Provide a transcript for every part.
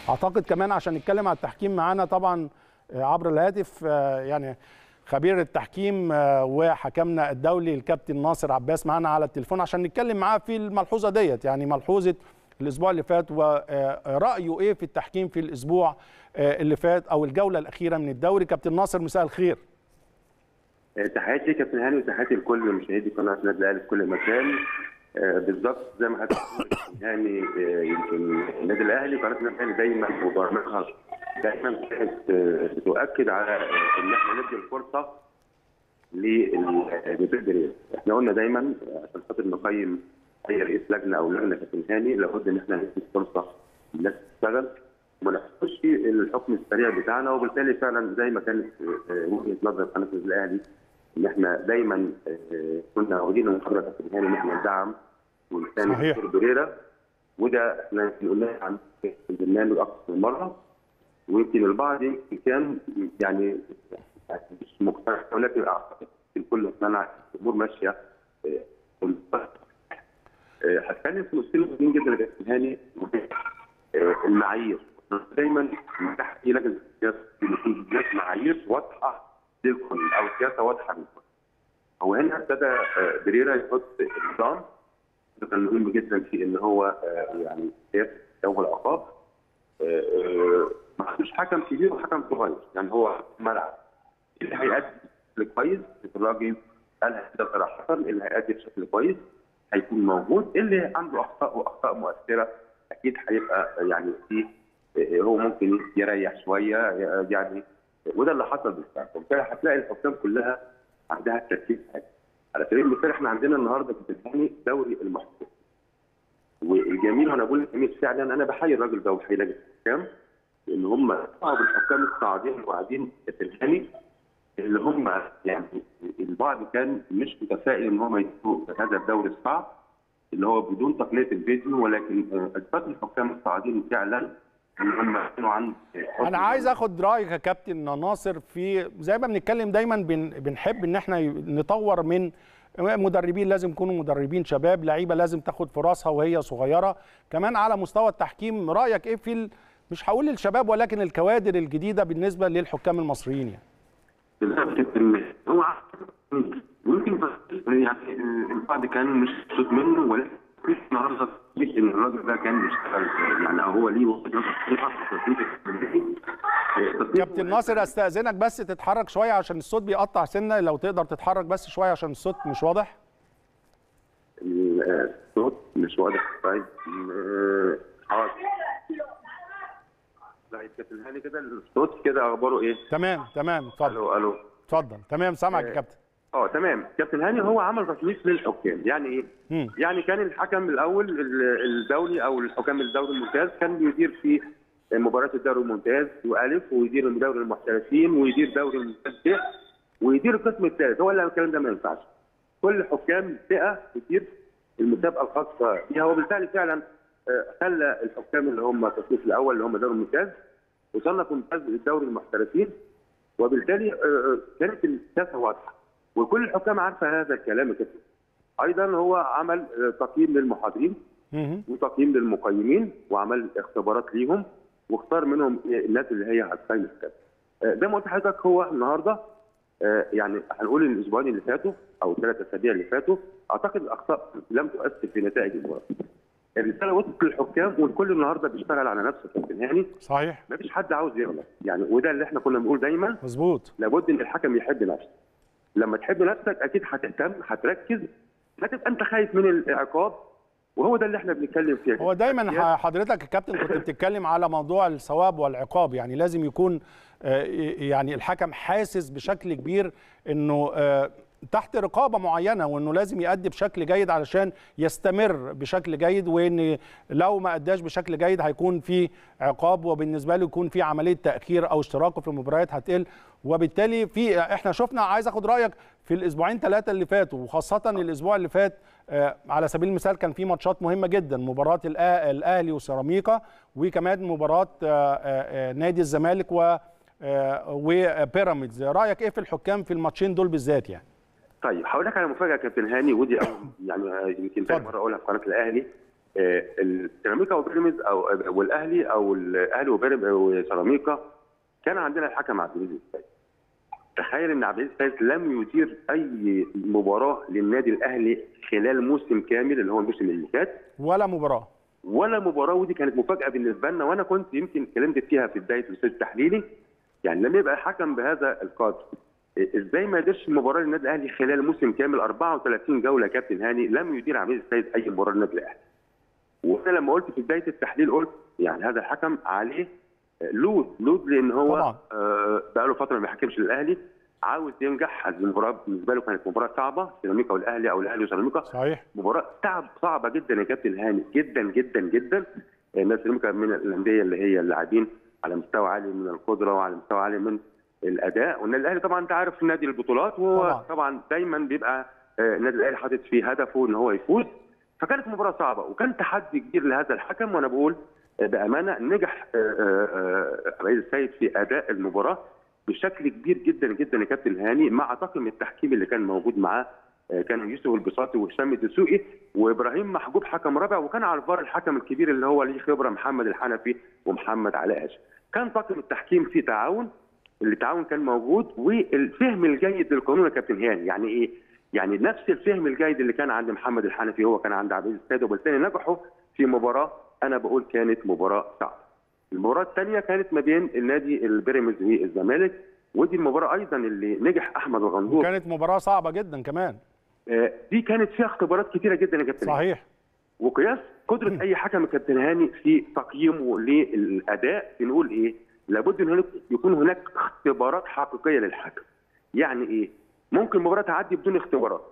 اعتقد كمان عشان نتكلم على التحكيم معانا طبعا عبر الهاتف يعني خبير التحكيم وحكمنا الدولي الكابتن ناصر عباس معانا على التليفون عشان نتكلم معاه في الملحوظه ديت يعني ملحوظه الاسبوع اللي فات ورايه ايه في التحكيم في الاسبوع اللي فات او الجوله الاخيره من الدوري كابتن ناصر مساء الخير تحياتي كابتن هاني وتحياتي لكل مشاهدي قناه النادي الاهلي في كل مكان بالظبط زي ما حضرتك يعني يمكن النادي الاهلي قناه النادي الاهلي دايما وبرامجها دايما كانت بتؤكد على ان احنا ندي الفرصه للمدرب احنا قلنا دايما عشان خاطر نقيم اي رئيس لجنه او لجنه كابتن هاني لابد ان احنا ندي الفرصه للناس تشتغل وما نحطش الحكم السريع بتاعنا وبالتالي فعلا زي ما كانت وجهه نظر قناه النادي الاهلي ان احنا دايما كنا واخدين المحاضره كابتن هاني ان احنا ندعم ونساند صحيح بريرا وده احنا قلناه عن البرنامج اكثر من مره ويمكن البعض يمكن كان يعني مش مقتنع ولكن اعتقد الكل اقتنع الامور ماشيه هتكلم في نقطتين مهمين جدا يا كابتن هاني المعايير دايما تحت لجنه السياسه بيكون معايير واضحه للكل او سياسه واضحه للكل. هو هنا ابتدى بريرا يحط نظام كان مهم جدا في ان هو يعني سياسه جو العقاب ما فيش حكم كبير وحكم صغير يعني هو ملعب اللي هيأدي بشكل كويس الراجل قالها كده صراحه اللي هيأدي بشكل كويس هيكون موجود اللي عنده اخطاء واخطاء مؤثره اكيد هيبقى يعني في هو ممكن يريح شويه يعني وده اللي حصل بالفعل وبالتالي هتلاقي الحكام كلها عندها تركيز على سبيل المثال احنا عندنا النهارده في الثاني دوري المحترفين والجميل وانا بقول الجميل فعلا انا بحيي الراجل ده وبحيي لجنه الحكام لان هم طلعوا بالحكام الصاعدين الواعدين في الثاني اللي هم يعني البعض كان مش متفائل ان هم يدخلوا هذا الدوري الصعب اللي هو بدون تقنيه الفيديو ولكن اثبت الحكام الصاعدين فعلا ان هم كانوا عن انا عايز اخد رايك يا كابتن ناصر في زي ما بنتكلم دايما بن بنحب ان احنا نطور من مدربين لازم يكونوا مدربين شباب لعيبه لازم تاخد فرصها وهي صغيره كمان على مستوى التحكيم رايك ايه في ال... مش هقول الشباب ولكن الكوادر الجديده بالنسبه للحكام المصريين يعني هو ممكن يعني البعض كان مش مبسوط منه ولكن النهارده ان الراجل ده كان بيشتغل يعني هو ليه وجهه نظر كابتن ناصر استاذنك بس تتحرك شويه عشان الصوت بيقطع سنه لو تقدر تتحرك بس شويه عشان الصوت مش واضح الصوت مش واضح طيب حاضر لا كابتن هاني كده الصوت كده اخباره ايه؟ تمام تمام اتفضل الو الو اتفضل تمام سامعك يا كابتن اه تمام كابتن هاني هو عمل تصنيف للحكام يعني ايه؟ مم. يعني كان الحكم الاول الدولي او الحكام الدوري الممتاز كان بيدير في مباراه الدوري الممتاز والف ويدير دوري المحترفين ويدير دوري الممتاز ب ويدير القسم الثالث هو اللي الكلام ده ما ينفعش كل حكام فئه تدير المسابقه الخاصه بها وبالتالي فعلا خلى الحكام اللي هم التصنيف الاول اللي هم دوري الممتاز وصنف ممتاز الدوري المحترفين وبالتالي كانت السياسه واضحه وكل الحكام عارفه هذا الكلام كده ايضا هو عمل تقييم للمحاضرين وتقييم للمقيمين وعمل اختبارات ليهم واختار منهم الناس اللي هي هتقيم كده زي ما قلت لحضرتك هو النهارده يعني هنقول الاسبوعين اللي فاتوا او الثلاث اسابيع اللي فاتوا اعتقد الاخطاء لم تؤثر في نتائج المباراه الرساله وصلت للحكام والكل النهارده بيشتغل على نفسه كابتن هاني صحيح ما فيش حد عاوز يغلط يعني وده اللي احنا كنا بنقول دايما مظبوط لابد ان الحكم يحب نفسه لما تحب نفسك اكيد هتهتم هتركز هتبقى انت خايف من العقاب وهو ده اللي احنا بنتكلم فيه هو دايما حضرتك يا كابتن كنت بتتكلم على موضوع الثواب والعقاب يعني لازم يكون يعني الحكم حاسس بشكل كبير انه تحت رقابه معينه وانه لازم يأدي بشكل جيد علشان يستمر بشكل جيد وان لو ما اداش بشكل جيد هيكون في عقاب وبالنسبه له يكون في عمليه تاخير او اشتراكه في المباريات هتقل وبالتالي في احنا شفنا عايز اخد رايك في الاسبوعين ثلاثه اللي فاتوا وخاصه الاسبوع اللي فات على سبيل المثال كان في ماتشات مهمه جدا مباراه الاهلي وسيراميكا وكمان مباراه نادي الزمالك و وبيراميدز رايك ايه في الحكام في الماتشين دول بالذات يعني طيب هقول لك على مفاجاه كابتن هاني ودي أول يعني يمكن ثاني مره اقولها في قناه الاهلي آه، السيراميكا وبيراميدز او والاهلي او الاهلي وبيراميدز وسيراميكا كان عندنا الحكم عبد العزيز السيد تخيل ان عبد العزيز السيد لم يدير اي مباراه للنادي الاهلي خلال موسم كامل اللي هو الموسم اللي فات ولا مباراه ولا مباراه ودي كانت مفاجاه بالنسبه لنا وانا كنت يمكن اتكلمت فيها في بدايه الاستاذ التحليلي يعني لما يبقى حكم بهذا القدر ازاي ما قدرش مباراه للنادي الاهلي خلال موسم كامل 34 جوله يا كابتن هاني لم يدير عبد العزيز السيد اي مباراه للنادي الاهلي وانا لما قلت في بدايه التحليل قلت يعني هذا الحكم عليه لود لود لان هو طبعاً. آه بقى له فتره ما بيحكمش للاهلي عاوز ينجح هذه المباراه بالنسبه له كانت مباراه صعبه سيراميكا والاهلي او الاهلي وسيراميكا صحيح مباراه تعب صعبه جدا يا كابتن هاني جدا جدا جدا الناس سيراميكا من الانديه اللي هي اللاعبين على مستوى عالي من القدره وعلى مستوى عالي من الاداء والنادي الاهلي طبعا انت عارف نادي البطولات وهو طبعاً. طبعا, طبعا دايما بيبقى آه، النادي الاهلي حاطط في هدفه ان هو يفوز فكانت مباراه صعبه وكان تحدي كبير لهذا الحكم وانا بقول آه، بامانه نجح آه، آه، آه، عبد العزيز السيد في اداء المباراه بشكل كبير جدا جدا يا كابتن هاني مع طاقم التحكيم اللي كان موجود معاه آه، كان يوسف البساطي وهشام الدسوقي وابراهيم محجوب حكم رابع وكان على الفار الحكم الكبير اللي هو ليه خبره محمد الحنفي ومحمد علاء هاشم. كان طاقم التحكيم فيه تعاون التعاون كان موجود والفهم الجيد للقانون يا كابتن هاني يعني ايه؟ يعني نفس الفهم الجيد اللي كان عند محمد الحنفي هو كان عند عبد العزيز السيد وبالتالي نجحوا في مباراه انا بقول كانت مباراه صعبه. المباراه الثانيه كانت ما بين النادي البيراميدز والزمالك ودي المباراه ايضا اللي نجح احمد الغندور وكانت مباراه صعبه جدا كمان آه، دي كانت فيها اختبارات كتيره جدا يا كابتن صحيح وقياس قدره اي حكم يا كابتن هاني في تقييمه للاداء بنقول ايه؟ لابد ان هناك يكون هناك اختبارات حقيقيه للحكم. يعني ايه؟ ممكن مباراه تعدي بدون اختبارات.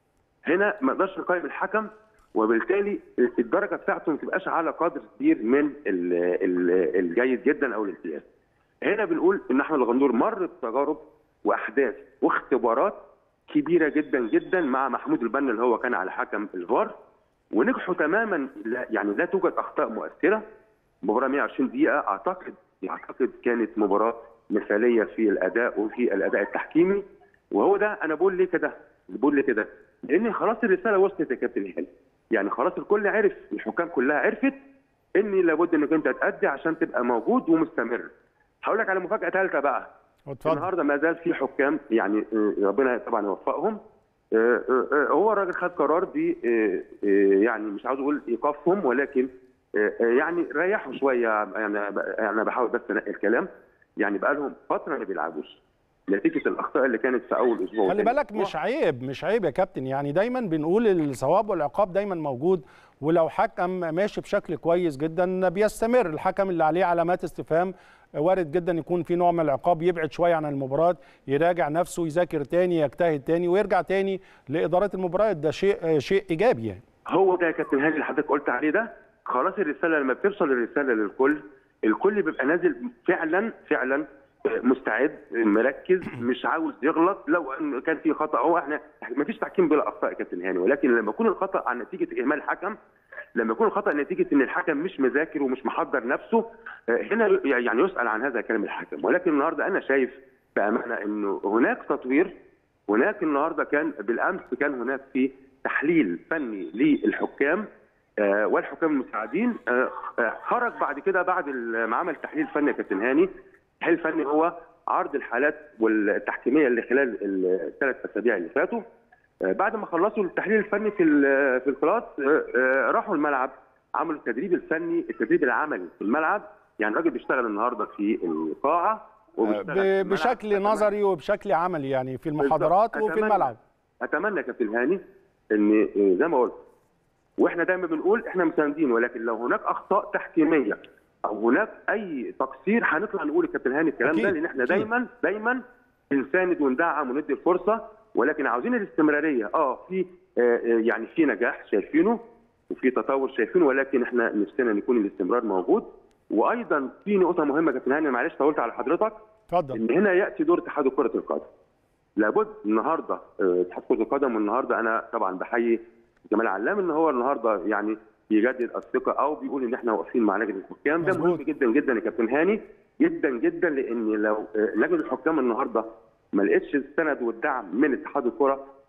هنا ما نقدرش نقيم الحكم وبالتالي الدرجه بتاعته ما تبقاش على قدر كبير من ال ال الجيد جدا او الامتياز. هنا بنقول ان احمد الغندور مر بتجارب واحداث واختبارات كبيره جدا جدا مع محمود البنا اللي هو كان على حكم الفار ونجحوا تماما لا يعني لا توجد اخطاء مؤثره مباراه 120 دقيقه اعتقد اعتقد كانت مباراه مثاليه في الاداء وفي الاداء التحكيمي وهو ده انا بقول ليه كده بقول ليه كده لان خلاص الرساله وصلت يا كابتن هاني يعني خلاص الكل عرف الحكام كلها عرفت ان لابد انك انت تأدي عشان تبقى موجود ومستمر هقول لك على مفاجاه ثالثه بقى اتفضل النهارده ما زال في حكام يعني آه، ربنا طبعا يوفقهم آه، آه، آه، هو الراجل خد قرار ب آه، آه، يعني مش عاوز اقول ايقافهم ولكن آه، آه، يعني ريحوا شويه يعني انا بحاول بس انقي الكلام يعني بقى لهم فتره ما بيلعبوش نتيجه الاخطاء اللي كانت في اول اسبوع خلي وتاني بالك أسبوع. مش عيب مش عيب يا كابتن يعني دايما بنقول الثواب والعقاب دايما موجود ولو حكم ماشي بشكل كويس جدا بيستمر الحكم اللي عليه علامات استفهام وارد جدا يكون في نوع من العقاب يبعد شويه عن المباراه يراجع نفسه يذاكر تاني يجتهد تاني ويرجع تاني لاداره المباريات ده شيء شيء ايجابي يعني هو ده يا كابتن هاني اللي حضرتك قلت عليه ده خلاص الرساله لما بتوصل الرساله للكل الكل بيبقى نازل فعلا فعلا مستعد مركز مش عاوز يغلط لو ان كان في خطا هو احنا ما فيش تحكيم بلا اخطاء يا كابتن هاني ولكن لما يكون الخطا عن نتيجه اهمال الحكم لما يكون الخطا نتيجه ان الحكم مش مذاكر ومش محضر نفسه آه، هنا يعني يسال عن هذا كلام الحكم ولكن النهارده انا شايف بامانه انه هناك تطوير هناك النهارده كان بالامس كان هناك في تحليل فني للحكام آه، والحكام المساعدين آه، آه، خرج بعد كده بعد ال- ما عمل تحليل فني يا كابتن هاني التحليل الفني هو عرض الحالات والتحكيميه اللي خلال الثلاث اسابيع اللي فاتوا آه، بعد ما خلصوا التحليل الفني في ال- في الكلاس آه، آه، راحوا الملعب عملوا التدريب الفني التدريب العملي في الملعب يعني الراجل بيشتغل النهارده في القاعه وبيشتغل في ب- الملعب. بشكل أتمنى- نظري وبشكل عملي يعني في المحاضرات بالظبط. وفي أتمنى- الملعب اتمنى يا كابتن هاني ان آه، زي ما قلت واحنا دايما بنقول احنا مساندين ولكن لو هناك اخطاء تحكيميه او هناك اي تقصير هنطلع نقول يا كابتن هاني الكلام أكيد، ده لان احنا أكيد. دايما دايما بنساند وندعم وندي الفرصه ولكن عاوزين الاستمراريه اه في آه، آه، يعني في نجاح شايفينه وفي تطور شايفينه ولكن احنا نفسنا ان يكون الاستمرار موجود وايضا في نقطه مهمه يا كابتن هاني معلش طولت على حضرتك اتفضل ان هنا ياتي دور اتحاد كره القدم لابد النهارده آه، اتحاد كره القدم والنهارده انا طبعا بحيي جمال علام ان هو النهارده يعني بيجدد الثقه او بيقول ان احنا واقفين مع لجنه الحكام ده مهم مظبوط. جدا جدا يا كابتن هاني جدا جدا لان لو آه، لجنه الحكام النهارده ما لقتش السند والدعم من اتحاد الكره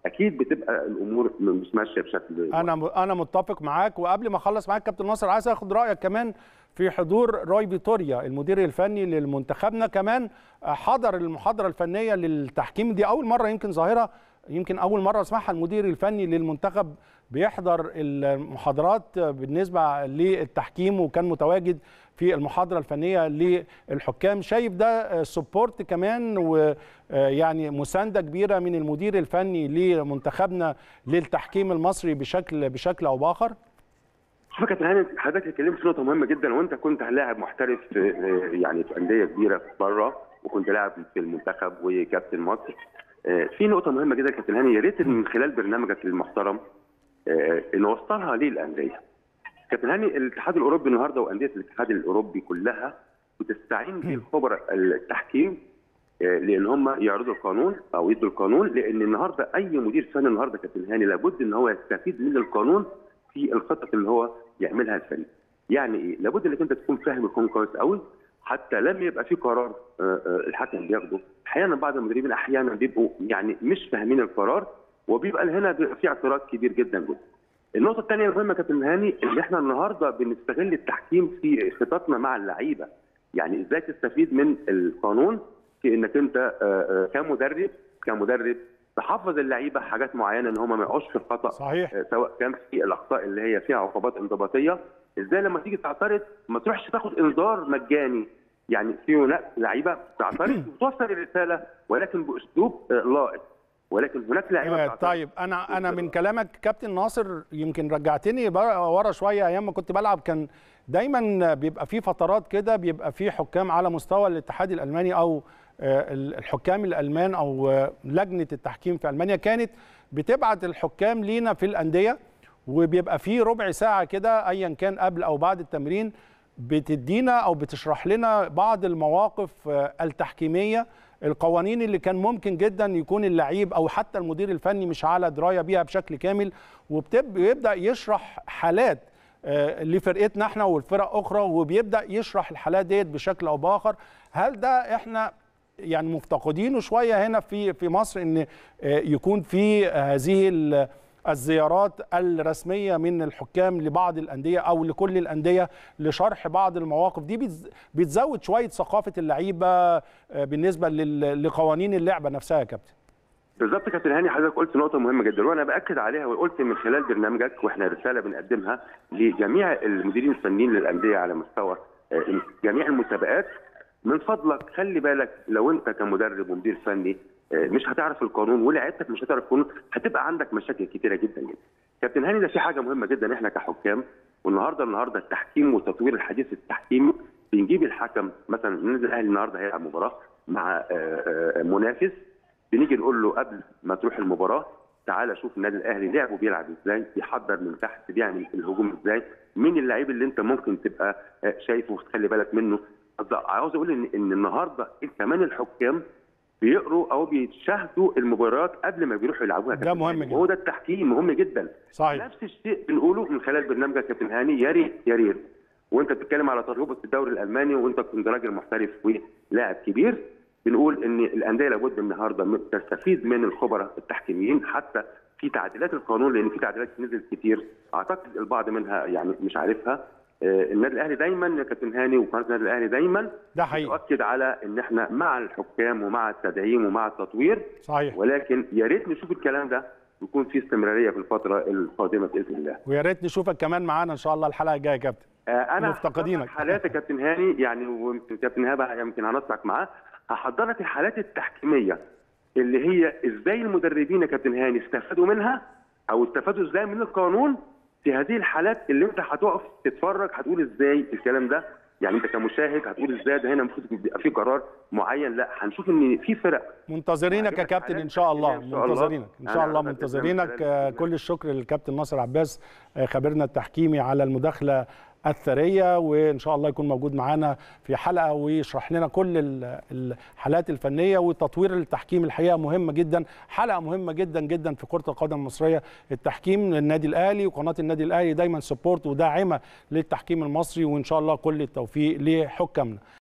اكيد بتبقى الامور مش ماشيه بشكل انا انا متفق معاك وقبل ما اخلص معاك كابتن ناصر عايز اخد رايك كمان في حضور روي فيتوريا المدير الفني للمنتخبنا كمان حضر المحاضره الفنيه للتحكيم دي اول مره يمكن ظاهره يمكن اول مره اسمعها المدير الفني للمنتخب بيحضر المحاضرات بالنسبه للتحكيم وكان متواجد في المحاضره الفنيه للحكام شايف ده سبورت كمان ويعني مسانده كبيره من المدير الفني لمنتخبنا للتحكيم المصري بشكل بشكل او باخر شوف يا كابتن هاني حضرتك اتكلمت في نقطه مهمه جدا وانت كنت لاعب محترف يعني في انديه كبيره بره وكنت لاعب في المنتخب وكابتن مصر في نقطه مهمه جدا يا كابتن هاني يا ريت من خلال برنامجك المحترم نوصلها للانديه كابتن هاني الاتحاد الاوروبي النهارده وانديه الاتحاد الاوروبي كلها بتستعين بالخبراء التحكيم لان هم يعرضوا القانون او يدوا القانون لان النهارده اي مدير فني النهارده كابتن هاني لابد ان هو يستفيد من القانون في الخطط اللي هو يعملها الفريق. يعني ايه؟ لابد انك انت تكون فاهم القانون كويس قوي حتى لما يبقى في قرار الحكم بياخده احيانا بعض المدربين احيانا بيبقوا يعني مش فاهمين القرار وبيبقى هنا بيبقى في اعتراض كبير جدا جدا. النقطة الثانية المهمة كابتن هاني ان احنا النهارده بنستغل التحكيم في خططنا مع اللعيبة. يعني ازاي تستفيد من القانون في انك انت كمدرب كمدرب تحفظ اللعيبه حاجات معينه ان هم ما يقعوش في الخطا صحيح سواء كان في الاخطاء اللي هي فيها عقوبات انضباطيه ازاي لما تيجي تعترض ما تروحش تاخد انذار مجاني يعني في هناك لعيبه تعترض وتوصل الرساله ولكن باسلوب لائق ولكن هناك لعيبه طيب انا انا من كلامك كابتن ناصر يمكن رجعتني ورا شويه ايام ما كنت بلعب كان دايما بيبقى في فترات كده بيبقى في حكام على مستوى الاتحاد الالماني او الحكام الالمان او لجنه التحكيم في المانيا كانت بتبعت الحكام لينا في الانديه وبيبقى في ربع ساعه كده ايا كان قبل او بعد التمرين بتدينا او بتشرح لنا بعض المواقف التحكيميه القوانين اللي كان ممكن جدا يكون اللعيب او حتى المدير الفني مش على درايه بيها بشكل كامل وبيبدا يشرح حالات لفرقتنا احنا والفرق اخرى وبيبدا يشرح الحالات ديت بشكل او باخر هل ده احنا يعني مفتقدينه شويه هنا في في مصر ان يكون في هذه الزيارات الرسميه من الحكام لبعض الانديه او لكل الانديه لشرح بعض المواقف دي بتزود شويه ثقافه اللعيبه بالنسبه لقوانين اللعبه نفسها يا كابتن بالظبط كابتن هاني حضرتك قلت نقطه مهمه جدا وانا باكد عليها وقلت من خلال برنامجك واحنا رساله بنقدمها لجميع المديرين الفنيين للانديه على مستوى جميع المسابقات من فضلك خلي بالك لو انت كمدرب ومدير فني مش هتعرف القانون ولعيبتك مش هتعرف القانون هتبقى عندك مشاكل كتيره جدا جدا. كابتن هاني ده في حاجه مهمه جدا احنا كحكام والنهارده النهارده التحكيم وتطوير الحديث التحكيمي بنجيب الحكم مثلا النادي الاهلي النهارده هيلعب مباراه مع منافس بنيجي نقول له قبل ما تروح المباراه تعالى شوف النادي الاهلي لعبه بيلعب ازاي بيحضر من تحت بيعمل الهجوم ازاي مين اللعيب اللي انت ممكن تبقى شايفه وتخلي بالك منه عاوز اقول ان ان النهارده كمان الحكام بيقروا او بيشاهدوا المباريات قبل ما بيروحوا يلعبوها ده مهم جدا وهو ده التحكيم مهم جدا صحيح نفس الشيء بنقوله من خلال برنامجك يا كابتن هاني يا ريت يا ريت وانت بتتكلم على تجربه الدوري الالماني وانت كنت راجل محترف ولاعب كبير بنقول ان الانديه لابد النهارده تستفيد من الخبراء التحكيميين حتى في تعديلات القانون لان في تعديلات نزلت كتير اعتقد البعض منها يعني مش عارفها النادي الاهلي دايما يا كابتن هاني وقناه النادي الاهلي دايما ده حقيقي تؤكد على ان احنا مع الحكام ومع التدعيم ومع التطوير صحيح ولكن يا ريت نشوف الكلام ده يكون في استمراريه في الفتره القادمه باذن الله ويا ريت نشوفك كمان معانا ان شاء الله الحلقه الجايه يا كابتن آه انا مفتقدينك حالات يا كابتن هاني يعني وكابتن هبه يمكن هنصحك معاه هحضر لك الحالات التحكيميه اللي هي ازاي المدربين يا كابتن هاني استفادوا منها او استفادوا ازاي من القانون في هذه الحالات اللي انت هتقف تتفرج هتقول ازاي الكلام ده يعني انت كمشاهد هتقول ازاي ده هنا المفروض يبقى في قرار معين لا هنشوف ان في فرق منتظرينك يا كابتن ان شاء الله منتظرينك ان شاء الله منتظرينك كل الشكر للكابتن ناصر عباس خبيرنا التحكيمي على المداخله الثريه وان شاء الله يكون موجود معانا في حلقه ويشرح لنا كل الحالات الفنيه وتطوير التحكيم الحقيقه مهمه جدا حلقه مهمه جدا جدا في كره القدم المصريه التحكيم النادي الاهلي وقناه النادي الاهلي دايما سبورت وداعمه للتحكيم المصري وان شاء الله كل التوفيق لحكامنا